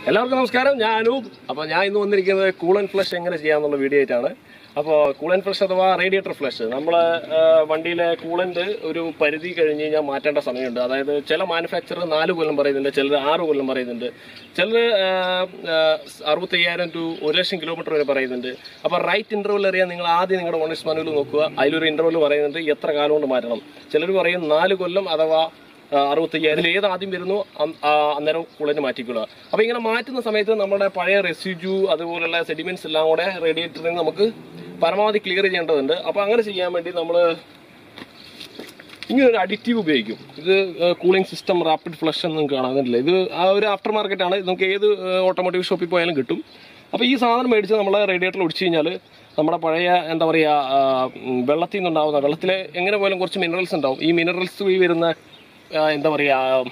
എല്ലാവർക്കും നമസ്കാരം ഞാൻ അനൂപ് അപ്പോൾ ഞാൻ ഇന്ന് വന്നിരിക്കുന്നത് കൂൾ ആൻഡ് ഫ്ലഷ് എങ്ങനെ ചെയ്യാമെന്നുള്ള വീഡിയോ ആയിട്ടാണ് അപ്പോൾ കൂൾ ആൻഡ് ഫ്ലഷ് അഥവാ റേഡിയേറ്റർ ഫ്ലഷ് നമ്മൾ വണ്ടിയിലെ കൂളൻ്റ് ഒരു പരിധി കഴിഞ്ഞ് കഴിഞ്ഞാൽ മാറ്റേണ്ട സമയമുണ്ട് അതായത് ചില മാനുഫാക്ചറർ നാല് കൊല്ലം പറയുന്നുണ്ട് ചിലർ ആറ് കൊല്ലം പറയുന്നുണ്ട് ചിലർ അറുപത്തയ്യായിരം ടു ഒരു ലക്ഷം കിലോമീറ്റർ വരെ പറയുന്നുണ്ട് അപ്പോൾ റൈറ്റ് ഇൻ്റർവൽ അറിയാൻ നിങ്ങൾ ആദ്യം നിങ്ങളുടെ ഓണേഴ്സ് മാനുവൽ നോക്കുക അതിലൊരു ഇൻ്റർവൽ പറയുന്നുണ്ട് എത്ര കാലം കൊണ്ട് മാറ്റണം ചിലർ പറയും നാല് കൊല്ലം അഥവാ ആ, അറുപത്തയ്യായിരം ഏത് ആദ്യം വരുന്നു അം- ആ, അന്നേരം കുളന് മാറ്റിക്കൊള്ളുക അപ്പൊ ഇങ്ങനെ മാറ്റുന്ന സമയത്ത് നമ്മുടെ പഴയ റെസിഡ്യൂ അതുപോലുള്ള സെഡിമെന്റ്സ് എല്ലാം കൂടെ റേഡിയേറ്ററിൽ നിന്ന് നമുക്ക് പരമാവധി ക്ലിയർ ചെയ്യേണ്ടതുണ്ട് അപ്പൊ അങ്ങനെ ചെയ്യാൻ വേണ്ടി നമ്മൾ ഇങ്ങനെ ഒരു അഡിറ്റീവ് ഉപയോഗിക്കും ഇത് കൂളിംഗ് സിസ്റ്റം റാപ്പിഡ് ഫ്ലഷ് എന്ന് നിങ്ങൾക്ക് കാണാനില്ല ഇത് ആ ഒരു ആഫ്റ്റർ മാർക്കറ്റ് ആണ് ഇത് നമുക്ക് ഏത് ഓട്ടോമോട്ടീവ് ഷോപ്പിൽ പോയാലും കിട്ടും അപ്പോൾ ഈ സാധനം മേടിച്ച് നമ്മൾ റേഡിയേറ്ററിൽ ഒടിച്ചു കഴിഞ്ഞാൽ നമ്മുടെ പഴയ എന്താ പറയുക വെള്ളത്തിൽ നിന്നുണ്ടാവുന്ന വെള്ളത്തിൽ എങ്ങനെ പോയാലും കുറച്ച് മിനറൽസ് ഉണ്ടാവും ഈ മിനറൽസ് വഴി വരുന്ന ആ, എന്താ പറയുക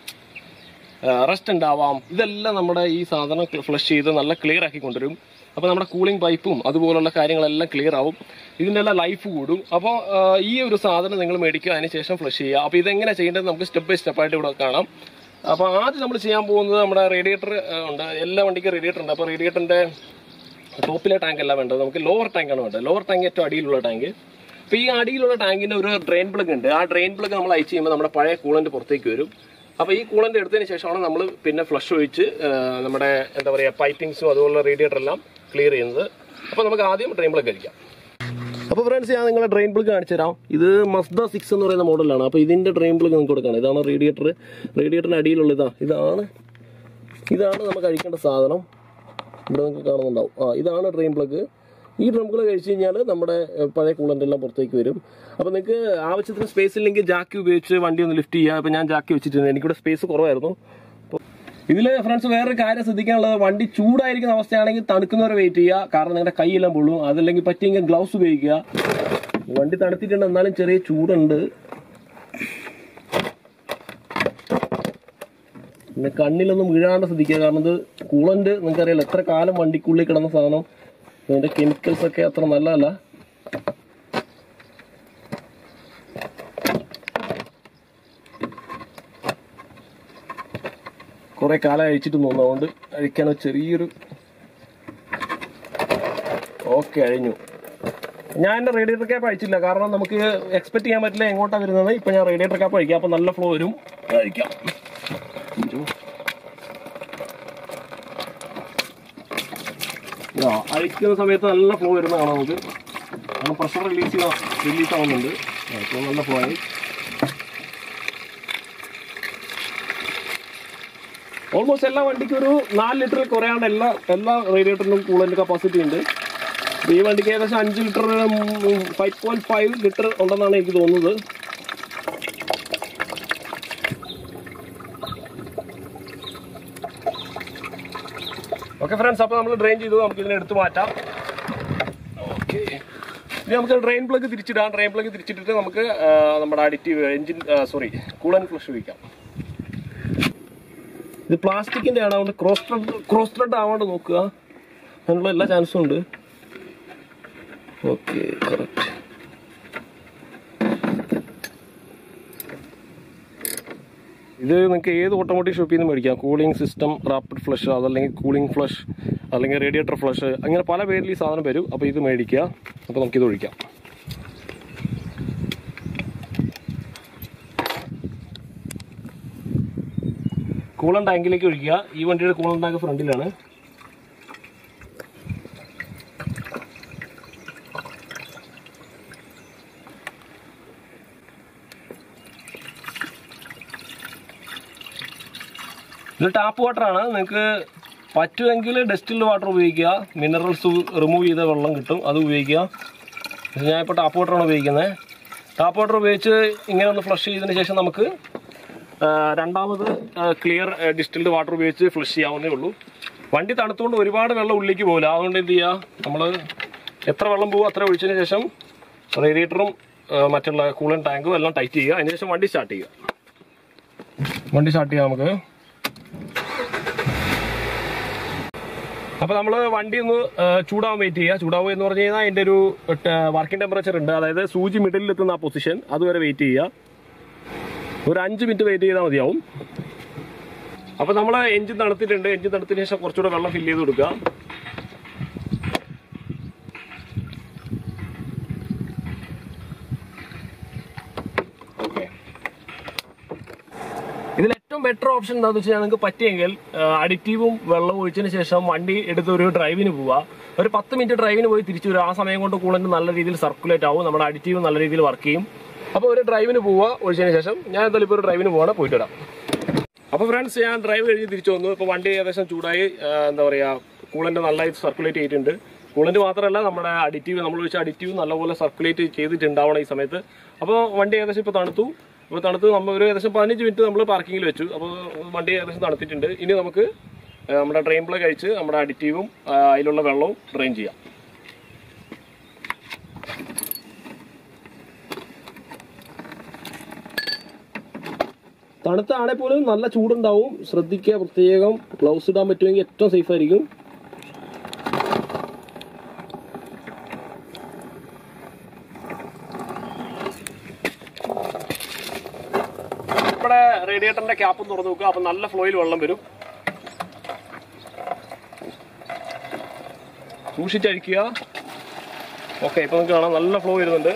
റെസ്റ്റ് ഉണ്ടാവാം ഇതെല്ലാം നമ്മുടെ ഈ സാധനം ഫ്ലഷ് ചെയ്ത് നല്ല ക്ലിയർ ആക്കി കൊണ്ടുവരും അപ്പോൾ നമ്മുടെ കൂളിംഗ് പൈപ്പും അതുപോലുള്ള കാര്യങ്ങളെല്ലാം ക്ലിയർ ആവും ഇതിൻ്റെ എല്ലാം ലൈഫ് കൂടും അപ്പോൾ ഈ ഒരു സാധനം നിങ്ങൾ മേടിക്കുക അതിന് ശേഷം ഫ്ലഷ് ചെയ്യുക അപ്പോൾ ഇതെങ്ങനെ ചെയ്യേണ്ടത് നമുക്ക് സ്റ്റെപ്പ് ബൈ സ്റ്റെപ്പ് ആയിട്ട് ഇവിടെ കാണാം അപ്പോൾ ആദ്യം നമ്മൾ ചെയ്യാൻ പോകുന്നത് നമ്മുടെ റേഡിയേറ്റർ ഉണ്ട് എല്ലാ വണ്ടിക്കും റേഡിയേറ്റർ ഉണ്ട് അപ്പോൾ റേഡിയേറ്ററിൻ്റെ ടോപ്പിലെ ടാങ്ക് അല്ല വേണ്ടത് നമുക്ക് ലോവർ ടാങ്കാണ് വേണ്ടത് ലോവർ ടാങ്ക് ഏറ്റവും അടിയിലുള്ള ടാങ്ക് അപ്പോൾ ഈ അടിയിലുള്ള ടാങ്കിന്റെ ഒരു ഡ്രെയിൻ പ്ലഗ് ഉണ്ട് ആ ഡ്രെയിൻ പ്ലഗ് നമ്മൾ അയച്ചു ചെയ്യുമ്പോൾ നമ്മുടെ പഴയ കൂളന്റ് പുറത്തേക്ക് വരും അപ്പോൾ ഈ കൂളന്റ് എടുത്തതിന് ശേഷമാണ് നമ്മൾ പിന്നെ ഫ്ലഷ് ഒഴിച്ച് ആ, നമ്മുടെ എന്താ പറയുക പൈപ്പിങ്സും അതുപോലുള്ള റേഡിയേറ്റർ എല്ലാം ക്ലിയർ ചെയ്യുന്നത് അപ്പോൾ നമുക്ക് ആദ്യം ഡ്രെയിൻ പ്ലഗ് അടിക്കാം അപ്പോൾ ഫ്രണ്ട്സ് ഞാൻ നിങ്ങളെ ഡ്രെയിൻ പ്ലഗ് കാണിച്ചു തരാം ഇത് മസ്ദ സിക്സ് എന്ന് പറയുന്ന മോഡലാണ് അപ്പോൾ ഇതിന്റെ ഡ്രെയിൻ പ്ലഗ് നിങ്ങൾക്ക് കൊടുക്കണം ഇതാണ് റേഡിയേറ്റർ റേഡിയേറ്ററിന്റെ അടിയിലുള്ള ഇതാ ഇതാണ് ഇതാണ് നമുക്ക് അഴിക്കേണ്ട സാധനം ഇവിടെ നിങ്ങൾക്ക് കാണുന്നുണ്ടാവും ആ ഇതാണ് ഡ്രെയിൻ പ്ലഗ് ഈ ഡ്രംകൾ കഴിച്ച് കഴിഞ്ഞാൽ നമ്മുടെ ഏഹ്, പഴയ കൂളൻ്റ് എല്ലാം പുറത്തേക്ക് വരും അപ്പോൾ നിങ്ങൾക്ക് ആവശ്യത്തിന് സ്പേസ് ഇല്ലെങ്കിൽ ജാക്കി ഉപയോഗിച്ച് വണ്ടി ഒന്ന് ലിഫ്റ്റ് ചെയ്യുക അപ്പോൾ ഞാൻ ജാക്കി വെച്ചിട്ടുണ്ട് എനിക്കിവിടെ സ്പേസ് കുറവായിരുന്നു അപ്പോൾ ഇതിൽ ഫ്രണ്ട്സ് വേറൊരു കാര്യം ശ്രദ്ധിക്കാനുള്ളത് വണ്ടി ചൂടായിരിക്കുന്ന അവസ്ഥയാണെങ്കിൽ തണുക്കുന്നവരെ വെയിറ്റ് ചെയ്യുക കാരണം നിങ്ങളുടെ കൈയെല്ലാം പൊള്ളും അതല്ലെങ്കിൽ പറ്റിയെങ്കിൽ ഗ്ലൗസ് ഉപയോഗിക്കുക വണ്ടി തണുത്തിട്ടുണ്ട് എന്നാലും ചെറിയ ചൂടുണ്ട് പിന്നെ കണ്ണിലൊന്നും വീഴാണ്ട് ശ്രദ്ധിക്കുക കാരണം ഇത് കൂളന്റ് നിങ്ങൾക്കറിയാലോ എത്ര കാലം വണ്ടിക്കുള്ളിൽ കിടന്ന സാധനം അതിന്റെ കെമിക്കൽസ് ഒക്കെ അത്ര നല്ലതല്ല കുറെ കാലം അഴിച്ചിട്ട് തോന്നുന്നു അതുകൊണ്ട് അഴിക്കാൻ ഒരു ചെറിയൊരു ഓക്കെ അഴിഞ്ഞു ഞാൻ എൻ്റെ റേഡിയേറ്റർ ക്യാപ്പ് അഴിച്ചില്ല കാരണം നമുക്ക് എക്സ്പെക്ട് ചെയ്യാൻ പറ്റില്ല എങ്ങോട്ടാണ് വരുന്നത് ഇപ്പൊ ഞാൻ റേഡിയേറ്റർ ക്യാപ്പ് അഴിക്കാം അപ്പൊ നല്ല ഫ്ലോ വരും അഴിക്കാം ആ, അഴിക്കുന്ന സമയത്ത് നല്ല ഫ്ലോ വരുന്ന കാണാം നമുക്ക് കാരണം പ്രഷർ റിലീസ് റിലീസ് ആവുന്നുണ്ട് ആ, ഇപ്പോൾ നല്ല ഫ്ലോ ആയി ഓൾമോസ്റ്റ് എല്ലാ വണ്ടിക്കും ഒരു നാല് ലിറ്റർ കുറയാണ്ട് എല്ലാ എല്ലാ റേഡിയേറ്ററിനും കൂളൻ്റ് കപ്പാസിറ്റി ഉണ്ട് ഈ വണ്ടിക്ക് ഏകദേശം അഞ്ച് litre five point five litre ഉണ്ടെന്നാണ് എനിക്ക് തോന്നുന്നത് ഓക്കെ ഫ്രണ്ട്സ് അപ്പോൾ നമ്മൾ ഡ്രെയിൻ ചെയ്തു നമുക്ക് ഇതിനെ എടുത്ത് മാറ്റാം ഓക്കെ ഇനി നമുക്ക് ഡ്രെയിൻ പ്ലഗ് തിരിച്ചിടാം ഡ്രെയിൻ പ്ലഗ് തിരിച്ചിട്ടിട്ട് നമുക്ക് ആ, നമ്മുടെ additive engine sorry coolant flush ഒഴിക്കാം ഇത് പ്ലാസ്റ്റിക്കിന്റെ ആണ് അതുകൊണ്ട് ക്രോസ് ത്രെഡ് ക്രോസ് ത്രെഡ് ആവാണ്ട് നോക്കുക അതിനുള്ള എല്ലാ ചാൻസും ഉണ്ട് ഓക്കെ കറക്റ്റ് ഇത് നിങ്ങൾക്ക് ഏത് ഓട്ടോമോട്ടീവ് ഷോപ്പിൽ നിന്ന് മേടിക്കാം കൂളിംഗ് സിസ്റ്റം റാപ്പിഡ് ഫ്ലഷ് അതല്ലെങ്കിൽ കൂളിംഗ് ഫ്ലഷ് അല്ലെങ്കിൽ റേഡിയേറ്റർ ഫ്ലഷ് അങ്ങനെ പല പേരിൽ ഈ സാധനം വരും അപ്പോൾ ഇത് മേടിക്കുക അപ്പോൾ നമുക്കിത് ഒഴിക്കാം കൂളൻ ടാങ്കിലേക്ക് ഒഴിക്കുക ഈ വണ്ടിയുടെ കൂളൻ ടാങ്ക് ഫ്രണ്ടിലാണ് ഇത് ടാപ്പ് വാട്ടറാണ് നിങ്ങൾക്ക് പറ്റുമെങ്കിൽ ഡസ്റ്റിൽഡ് വാട്ടർ ഉപയോഗിക്കുക മിനറൽസ് റിമൂവ് ചെയ്ത വെള്ളം കിട്ടും അത് ഉപയോഗിക്കുക ഇത് ഞാൻ ഇപ്പോൾ ടാപ്പ് വാട്ടറാണ് ഉപയോഗിക്കുന്നത് ടാപ്പ് വാട്ടർ ഉപയോഗിച്ച് ഇങ്ങനെ ഒന്ന് ഫ്ലഷ് ചെയ്തതിന് ശേഷം നമുക്ക് ആ, രണ്ടാമത് ക്ലിയർ ഡിസ്റ്റിൽഡ് വാട്ടർ ഉപയോഗിച്ച് ഫ്ലഷ് ചെയ്യാവുന്നേ ഉള്ളൂ വണ്ടി തണുത്തുകൊണ്ട് ഒരുപാട് വെള്ളം ഉള്ളിലേക്ക് പോകില്ല അതുകൊണ്ട് എന്ത് ചെയ്യുക നമ്മൾ എത്ര വെള്ളം പോകും അത്ര ഒഴിച്ചതിന് ശേഷം റേഡിയേറ്ററും ആ, മറ്റുള്ള കൂളൻ ടാങ്കും എല്ലാം ടൈറ്റ് ചെയ്യുക അതിന് ശേഷം വണ്ടി സ്റ്റാർട്ട് ചെയ്യുക വണ്ടി സ്റ്റാർട്ട് ചെയ്യാം നമുക്ക് അപ്പൊ നമ്മൾ വണ്ടി ഒന്ന് ആ, ചൂടാവാൻ വെയിറ്റ് ചെയ്യുക ചൂടാവുക എന്ന് പറഞ്ഞു കഴിഞ്ഞാൽ അതിന്റെ ഒരു വർക്കിംഗ് ടെമ്പറേച്ചർ ഉണ്ട് അതായത് സൂചി മിഡിലിൽ എത്തുന്ന ആ പൊസിഷൻ അതുവരെ വെയിറ്റ് ചെയ്യുക ഒരു അഞ്ച് മിനിറ്റ് വെയിറ്റ് ചെയ്താൽ മതിയാവും അപ്പൊ നമ്മൾ എഞ്ചിൻ തണുത്തിട്ടുണ്ട് എഞ്ചിൻ തണുത്തതിന് ശേഷം കുറച്ചുകൂടെ വെള്ളം ഫില്ല് ചെയ്ത് കൊടുക്കുക ഓക്കെ ഇതിൽ ഏറ്റവും ബെറ്റർ ഓപ്ഷൻ എന്താണെന്ന് വെച്ചാൽ നിങ്ങൾക്ക് പറ്റിയെങ്കിൽ അഡിറ്റീവും വെള്ളവും ഒഴിച്ചതിന് ശേഷം വണ്ടി എടുത്ത് ഒരു ഡ്രൈവിന് പോവുക ഒരു പത്ത് മിനിറ്റ് ഡ്രൈവിന് പോയി തിരിച്ചു വരും ആ സമയം കൊണ്ട് കൂളന്റ് നല്ല രീതിയിൽ സർക്കുലേറ്റ് ആവും നമ്മുടെ അഡിറ്റീവ് നല്ല രീതിയിൽ വർക്ക് ചെയ്യും അപ്പോൾ ഒരു ഡ്രൈവിന് പോവുക ഒഴിച്ചതിന് ശേഷം ഞാൻ എന്തായാലും ഇപ്പോൾ ഒരു ഡ്രൈവിന് പോവാണ് പോയിട്ട് വരാം അപ്പോൾ ഫ്രണ്ട്സ് ഞാൻ ഡ്രൈവ് കഴിഞ്ഞ് തിരിച്ചു വന്നു ഇപ്പോൾ വണ്ടി ഏകദേശം ചൂടായി ആ, എന്താ പറയുക കൂളന്റ് നന്നായി സർക്കുലേറ്റ് ചെയ്തിട്ടുണ്ട് കൂളന്റ് മാത്രമല്ല നമ്മുടെ അഡിറ്റീവ് നമ്മൾ ഒഴിച്ച അഡിറ്റീവ് നല്ലപോലെ സർക്കുലേറ്റ് ചെയ്തിട്ടുണ്ടാവണം ഈ സമയത്ത് അപ്പോൾ വണ്ടി ഏകദേശം ഇപ്പോൾ തണുത്തു അപ്പോൾ തണുത്ത് നമ്മൾ ഒരു ഏകദേശം പതിനഞ്ച് മിനിറ്റ് നമ്മൾ പാർക്കിങ്ങിൽ വെച്ചു അപ്പോൾ വണ്ടി ഏകദേശം തണുത്തിട്ടുണ്ട് ഇനി നമുക്ക് ആ, നമ്മുടെ ഡ്രെയിൻ പ്ലേ കഴിച്ച് നമ്മുടെ അഡിറ്റീവും ആ, അതിലുള്ള വെള്ളവും ഡ്രെയിൻ ചെയ്യാം തണുത്താണെങ്കിൽ പോലും നല്ല ചൂടുണ്ടാവും ശ്രദ്ധിക്കുക പ്രത്യേകം ഗ്ലൗസ് ഇടാൻ പറ്റുമെങ്കിൽ ഏറ്റവും സേഫ് ആയിരിക്കും നമ്മുടെ റേഡിയേറ്ററിന്റെ ക്യാപ്പും തുറന്നു നോക്കുക അപ്പൊ നല്ല ഫ്ലോയിൽ വെള്ളം വരും സൂക്ഷിച്ചഴിക്കുക ഓക്കെ ഇപ്പൊ നിങ്ങൾക്ക് കാണാം നല്ല ഫ്ലോ വരുന്നുണ്ട്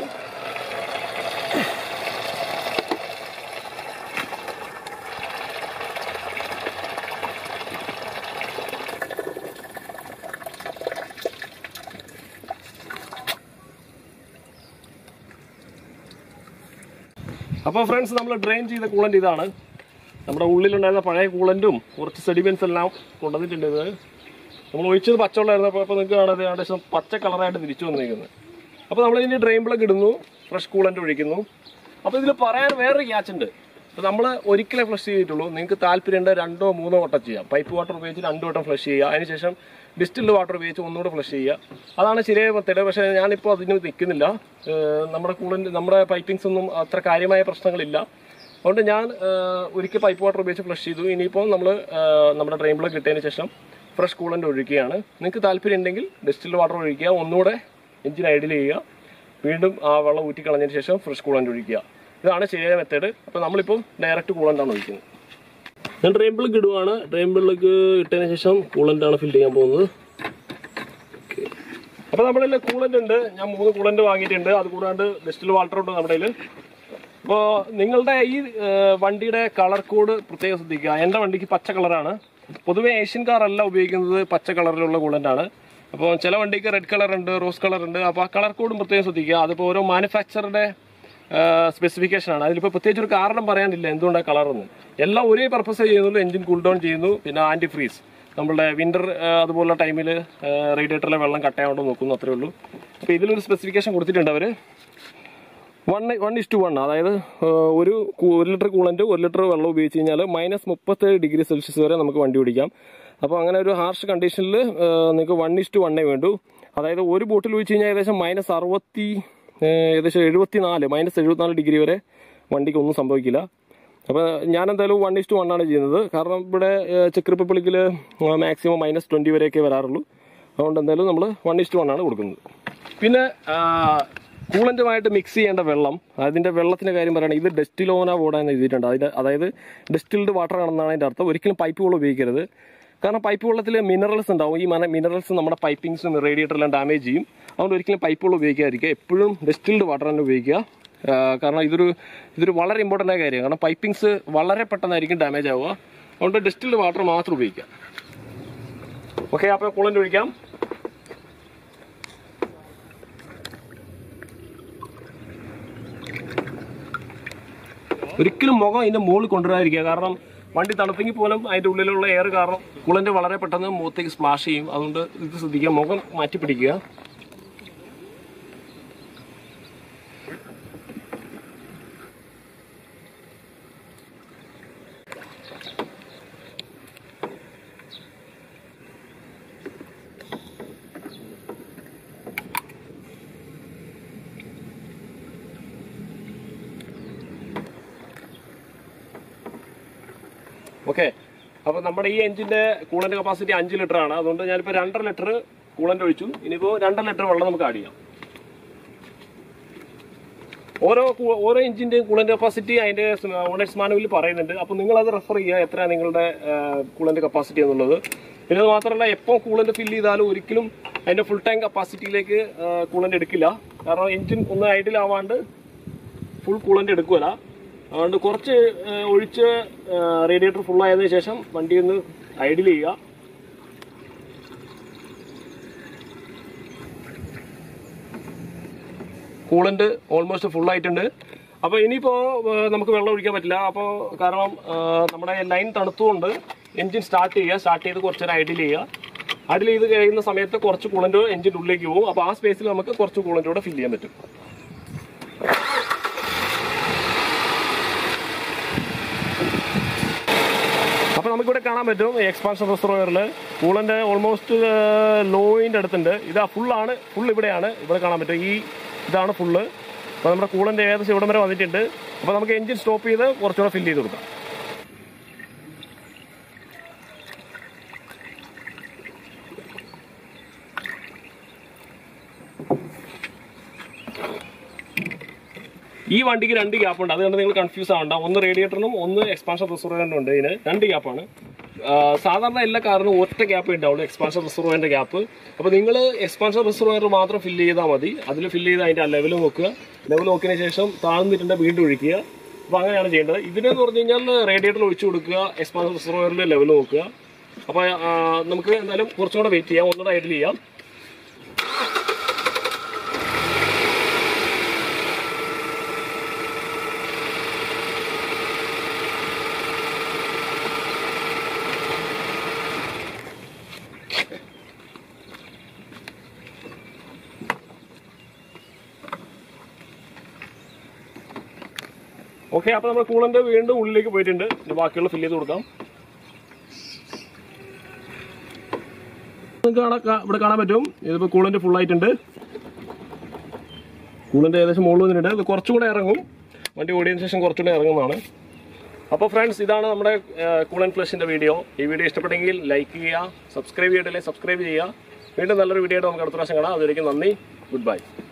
അപ്പോൾ ഫ്രണ്ട്സ് നമ്മൾ ഡ്രെയിൻ ചെയ്ത കൂളൻ്റ് ഇതാണ് നമ്മുടെ ഉള്ളിലുണ്ടായിരുന്ന പഴയ കൂളൻറ്റും കുറച്ച് സെഡിമെൻസ് എല്ലാം കൊണ്ടുവന്നിട്ടുണ്ട് ഇത് നമ്മൾ ഒഴിച്ചത് പച്ചവെള്ളമായിരുന്നു അപ്പോൾ നിങ്ങൾക്ക് കാണാതെ ഏകദേശം പച്ച കളറായിട്ട് തിരിച്ചു വന്നിരിക്കുന്നത് അപ്പോൾ നമ്മൾ ഇതിൻ്റെ ഡ്രെയിൻ പ്ലഗ് ഇടുന്നു ഫ്രഷ് കൂളൻ്റ് ഒഴിക്കുന്നു അപ്പോൾ ഇതിൽ പറയാൻ വേറൊരു ക്യാച്ച് ഉണ്ട് അപ്പോൾ നമ്മൾ ഒരിക്കലേ ഫ്ലഷ് ചെയ്തിട്ടുള്ളൂ നിങ്ങൾക്ക് താല്പര്യമുണ്ട് രണ്ടോ മൂന്നോ വട്ടം ചെയ്യാം പൈപ്പ് വാട്ടർ ഉപയോഗിച്ച് രണ്ടു വട്ടം ഫ്ലഷ് ചെയ്യുക അതിനുശേഷം ഡിസ്റ്റിൽഡ് വാട്ടർ ഉപയോഗിച്ച് ഒന്നുകൂടെ ഫ്ലഷ് ചെയ്യുക അതാണ് ശരിയായ മെത്തേഡ് പക്ഷേ ഞാനിപ്പോൾ അതിന് നിൽക്കുന്നില്ല ഏഹ് നമ്മുടെ കൂളൻ്റ് നമ്മുടെ പൈപ്പിങ്സ് ഒന്നും അത്ര കാര്യമായ പ്രശ്നങ്ങളില്ല അതുകൊണ്ട് ഞാൻ ഏഹ് ഒരിക്കൽ പൈപ്പ് വാട്ടർ ഉപയോഗിച്ച് ഫ്ലഷ് ചെയ്തു ഇനിയിപ്പോൾ നമ്മൾ നമ്മുടെ ഡ്രെയിൻ പ്ലഗ് കിട്ടിയതിന് ശേഷം ഫ്രഷ് കൂളൻ്റ് ഒഴിക്കുകയാണ് നിങ്ങൾക്ക് താല്പര്യം ഉണ്ടെങ്കിൽ ഡിസ്റ്റിൽഡ് വാട്ടർ ഒഴിക്കുക ഒന്നുകൂടെ എഞ്ചിൻ ഐഡിൽ ചെയ്യുക വീണ്ടും ആ വെള്ളം ഊറ്റി കളഞ്ഞതിന് ശേഷം ഫ്രഷ് കൂളൻ്റ് ഒഴിക്കുക ഇതാണ് ശരിയായ മെത്തേഡ് അപ്പോൾ നമ്മളിപ്പോൾ ഡയറക്റ്റ് കൂളൻ്റാണ് ഒഴിക്കുന്നത് ഞാൻ ഡ്രെയിൻ പ്ലഗ് ഇടുവാണ് ഡ്രെയിൻ പ്ലഗ് ഇട്ടതിന് ശേഷം കൂളൻ്റ് ആണ് ഫിൽ ചെയ്യാൻ പോകുന്നത് അപ്പോൾ നമ്മുടെ കയ്യിൽ കൂളൻ്റ് ഉണ്ട് ഞാൻ മൂന്ന് കൂളൻ്റ് വാങ്ങിയിട്ടുണ്ട് അത് കൂടാണ്ട് ഡിസ്റ്റിൽ വാട്ടർ ഉണ്ട് നമ്മുടെ കയ്യിൽ അപ്പോൾ നിങ്ങളുടെ ഈ ഏഹ്, വണ്ടിയുടെ കളർ കോഡ് പ്രത്യേകം ശ്രദ്ധിക്കുക എൻ്റെ വണ്ടിക്ക് പച്ച കളറാണ് പൊതുവേ ഏഷ്യൻ കാർ അല്ല ഉപയോഗിക്കുന്നത് പച്ച കളറിലുള്ള കൂളൻ്റ് ആണ് അപ്പോൾ ചില വണ്ടിക്ക് റെഡ് കളർ ഉണ്ട് റോസ് കളർ ഉണ്ട് അപ്പോൾ ആ കളർ കോഡും പ്രത്യേകം ശ്രദ്ധിക്കുക അതിപ്പോൾ ഓരോ മാനുഫാക്ചറുടെ സ്പെസിഫിക്കേഷൻ ആണ് അതിലിപ്പോൾ പ്രത്യേകിച്ച് ഒരു കാരണം പറയാനില്ല എന്തുകൊണ്ടാണ് കളറൊന്നും എല്ലാം ഒരേ പർപ്പസ് ചെയ്യുന്നുള്ളൂ എഞ്ചിൻ കൂൾ ഡൗൺ ചെയ്യുന്നു പിന്നെ ആൻറ്റി ഫ്രീസ് നമ്മളുടെ വിന്റർ അതുപോലുള്ള ടൈമിൽ റേഡിയേറ്ററിലെ വെള്ളം കട്ടയാവണ്ടോ നോക്കുന്നു അത്രേ ഉള്ളൂ അപ്പോൾ ഇതിലൊരു സ്പെസിഫിക്കേഷൻ കൊടുത്തിട്ടുണ്ട് അവർ one one is to one അതായത് ഏഹ്, ഒരു കൂ- ഒരു ലിറ്റർ കൂളന്റ് ഒരു ലിറ്റർ വെള്ളം ഉപയോഗിച്ച് കഴിഞ്ഞാൽ മൈനസ് മുപ്പത്തേഴ് ഡിഗ്രി സെൽഷ്യസ് വരെ നമുക്ക് വണ്ടി ഓടിക്കാം അപ്പോൾ അങ്ങനെ ഒരു ഹാർഷ് കണ്ടീഷനിൽ നിങ്ങൾക്ക് വൺ ഇസ് ടു വണ്ണേ വേണ്ടൂ അതായത് ഒരു ബോട്ടിൽ ഒഴിച്ച് കഴിഞ്ഞാൽ ഏകദേശം മൈനസ് അറുപത്തി ഏഹ്, ഏകദേശം എഴുപത്തി നാല് മൈനസ് എഴുപത്തിനാല് ഡിഗ്രി വരെ വണ്ടിക്ക് ഒന്നും സംഭവിക്കില്ല അപ്പോൾ ഞാൻ എന്തായാലും വൺ ഇസ് ടു വൺ ആണ് ചെയ്യുന്നത് കാരണം ഇവിടെ ഏഹ്, ചെക്ക് റിപ്പബ്ലിക്കിൽ മാക്സിമം മൈനസ് ട്വൻറ്റി വരെയൊക്കെ വരാറുള്ളൂ അതുകൊണ്ട് എന്തായാലും നമ്മൾ വൺ ഇസ് ടു വൺ ആണ് കൊടുക്കുന്നത് പിന്നെ കൂളന്റുമായിട്ട് മിക്സ് ചെയ്യേണ്ട വെള്ളം അതിന്റെ വെള്ളത്തിന്റെ കാര്യം പറയുകയാണെങ്കിൽ ഇത് ഡെസ്റ്റിലോന വോഡ എന്ന് എഴുതിയിട്ടുണ്ട് അതിന്റെ അതായത് ഡെസ്റ്റിൽഡ് വാട്ടർ ആണെന്നാണ് അതിന്റെ അർത്ഥം ഒരിക്കലും പൈപ്പ് വെള്ളം ഉപയോഗിക്കരുത് കാരണം പൈപ്പ് വെള്ളത്തിൽ മിനറൽസ് ഉണ്ടാവും ഈ മിനറൽസ് നമ്മുടെ പൈപ്പിങ്സും റേഡിയേറ്ററെല്ലാം ഡാമേജ് ചെയ്യും അതുകൊണ്ട് ഒരിക്കലും പൈപ്പ് വെള്ളം ഉപയോഗിക്കാതിരിക്കുക എപ്പോഴും ഡെസ്റ്റിൽഡ് വാട്ടർ തന്നെ ഉപയോഗിക്കുക ആ, കാരണം ഇതൊരു ഇതൊരു വളരെ ഇമ്പോർട്ടൻ്റ് ആയ കാര്യമാണ് കാരണം പൈപ്പിങ്സ് വളരെ പെട്ടെന്നായിരിക്കും ഡാമേജ് ആവുക അതുകൊണ്ട് ഡെസ്റ്റിൽഡ് വാട്ടർ മാത്രം ഉപയോഗിക്കുക ഓക്കെ അപ്പോൾ കൂളൻ്റ് ഒഴിക്കാം ഒരിക്കലും മുഖം അതിന്റെ മുകളിൽ കൊണ്ടുവരാതിരിക്കുക കാരണം വണ്ടി തണുപ്പെങ്കിൽ പോലും അതിന്റെ ഉള്ളിലുള്ള എയർ കാരണം കൂളന്റ് വളരെ പെട്ടെന്ന് മുഖത്തേക്ക് സ്പ്ലാഷ് ചെയ്യും അതുകൊണ്ട് ഇത് ശ്രദ്ധിക്കുക മുഖം മാറ്റി പിടിക്കുക ഓക്കെ അപ്പോൾ നമ്മുടെ ഈ എഞ്ചിന്റെ കൂളന്റ് കപ്പാസിറ്റി അഞ്ച് ലിറ്റർ ആണ് അതുകൊണ്ട് ഞാനിപ്പോൾ രണ്ടര ലിറ്റർ കൂളന്റ് ഒഴിച്ചു ഇനിയിപ്പോൾ രണ്ടര ലിറ്റർ വെള്ളം നമുക്ക് ആഡ് ചെയ്യാം ഓരോ കൂ- ഓരോ എഞ്ചിന്റെയും കൂളന്റ് കപ്പാസിറ്റി അതിന്റെ ഓണേഴ്സ് മാനുവലിൽ പറയുന്നുണ്ട് അപ്പോൾ നിങ്ങൾ അത് റെഫർ ചെയ്യുക എത്രയാണ് നിങ്ങളുടെ കൂളന്റ് കപ്പാസിറ്റി എന്നുള്ളത് പിന്നെ അത് മാത്രമല്ല എപ്പോൾ കൂളന്റ് ഫില്ല് ചെയ്താലും ഒരിക്കലും അതിന്റെ ഫുൾ ടാങ്ക് കപ്പാസിറ്റിയിലേക്ക് കൂളന്റ് എടുക്കില്ല കാരണം എഞ്ചിൻ ഒന്ന് ഐഡിൽ ആവാണ്ട് ഫുൾ കൂളന്റ് എടുക്കൂല അതുകൊണ്ട് കുറച്ച് ആ, ഒഴിച്ച് റേഡിയേറ്റർ ഫുൾ ആയതിനു ശേഷം വണ്ടി ഒന്ന് ഐഡിൽ ചെയ്യുക കൂളന്റ് ഓൾമോസ്റ്റ് ഫുൾ ആയിട്ടുണ്ട് അപ്പോൾ ഇനിയിപ്പോൾ നമുക്ക് വെള്ളം ഒഴിക്കാൻ പറ്റില്ല അപ്പോൾ കാരണം ആ, നമ്മുടെ ലൈൻ തണുത്തുകൊണ്ട് എഞ്ചിൻ സ്റ്റാർട്ട് ചെയ്യുക സ്റ്റാർട്ട് ചെയ്ത് കുറച്ച് നേരം ഐഡിൽ ചെയ്യുക ഐഡിൽ ചെയ്ത് കഴിയുന്ന സമയത്ത് കുറച്ച് കൂളന്റ് എഞ്ചിൻ ഉള്ളിലേക്ക് പോകും അപ്പോൾ ആ സ്പേസിൽ നമുക്ക് കുറച്ച് കൂളന്റ് കൂടെ ഫില്ല് ചെയ്യാൻ പറ്റും അപ്പോൾ നമുക്കിവിടെ കാണാൻ പറ്റും എക്സ്പാൻഷൻ റിസർവറിൽ കൂളൻ്റെ ഓൾമോസ്റ്റ് ലോയിൻ്റെ അടുത്തുണ്ട് ഇതാ ഫുള്ളാണ് ഫുൾ ഇവിടെയാണ് ഇവിടെ കാണാൻ പറ്റും ഈ ഇതാണ് ഫുള്ള് അപ്പോൾ നമ്മുടെ കൂളൻ്റെ ഏകദേശം ഇവിടം വരെ വന്നിട്ടുണ്ട് അപ്പോൾ നമുക്ക് എഞ്ചിൻ സ്റ്റോപ്പ് ചെയ്ത് കുറച്ചുകൂടെ ഫില്ല് ചെയ്ത് കൊടുക്കാം ഈ വണ്ടിക്ക് രണ്ട് ഗ്യാപ്പ് ഉണ്ട് അതുകൊണ്ട് നിങ്ങൾ കൺഫ്യൂസ് ആവണ്ട ഒന്ന് റേഡിയേറ്ററിനും ഒന്ന് എക്സ്പാൻഷൻ റിസർവറിനും ഉണ്ട് ഇതിന് രണ്ട് ഗ്യാപ്പാണ് സാധാരണ എല്ലാ കാറിനും ഒറ്റ ഗ്യാപ്പ് ഉണ്ടാവുള്ളൂ എക്സ്പാൻഷൻ റിസർവറിന്റെ ഗ്യാപ്പ് അപ്പോൾ നിങ്ങൾ എക്സ്പാൻഷൻ റിസർവർ മാത്രം ഫില്ല് ചെയ്താൽ മതി അതിൽ ഫില്ല് ചെയ്ത് അതിന്റെ ലെവൽ നോക്കുക ലെവൽ നോക്കിയതിന് ശേഷം താഴ്ന്നിട്ടുണ്ട് വീണ്ടും ഒഴിക്കുക അപ്പോൾ അങ്ങനെയാണ് ചെയ്യേണ്ടത് ഇതിനെന്ന് പറഞ്ഞു കഴിഞ്ഞാൽ റേഡിയേറ്ററിൽ ഒഴിച്ചു കൊടുക്കുക എക്സ്പാൻഷൻ റിസർവറിന്റെ ലെവൽ നോക്കുക അപ്പോൾ നമുക്ക് എന്തായാലും കുറച്ചും കൂടെ വെയിറ്റ് ചെയ്യാം ഒന്നുകൂടെ ഐഡിൽ ചെയ്യാം ഓക്കെ അപ്പോൾ നമ്മൾ കൂളന്റ് വീണ്ടും ഉള്ളിലേക്ക് പോയിട്ടുണ്ട് ഇനി ബാക്കിയുള്ള ഫില്ല് ചെയ്ത് കൊടുക്കാം നിങ്ങൾക്ക് കാണാൻ കാ- ഇവിടെ കാണാൻ പറ്റും ഇതിപ്പോൾ കൂളന്റ് ഫുൾ ആയിട്ടുണ്ട് കൂളന്റ് ഏകദേശം മുകളിൽ വന്നിട്ടുണ്ട് ഇത് കുറച്ചും കൂടെ ഇറങ്ങും വണ്ടി ഓടിയതിനു ശേഷം കുറച്ചുകൂടെ ഇറങ്ങുന്നതാണ് അപ്പോൾ ഫ്രണ്ട്സ് ഇതാണ് നമ്മുടെ കൂളൻ ഫ്ലഷിൻ്റെ വീഡിയോ ഈ വീഡിയോ ഇഷ്ടപ്പെട്ടെങ്കിൽ ലൈക്ക് ചെയ്യുക സബ്സ്ക്രൈബ് ചെയ്തിട്ടില്ലെങ്കിൽ സബ്സ്ക്രൈബ് ചെയ്യുക വീണ്ടും നല്ലൊരു വീഡിയോ ആയിട്ട് നമുക്ക് അടുത്ത പ്രാവശ്യം കാണാം അതുവരേക്കും നന്ദി ഗുഡ് ബൈ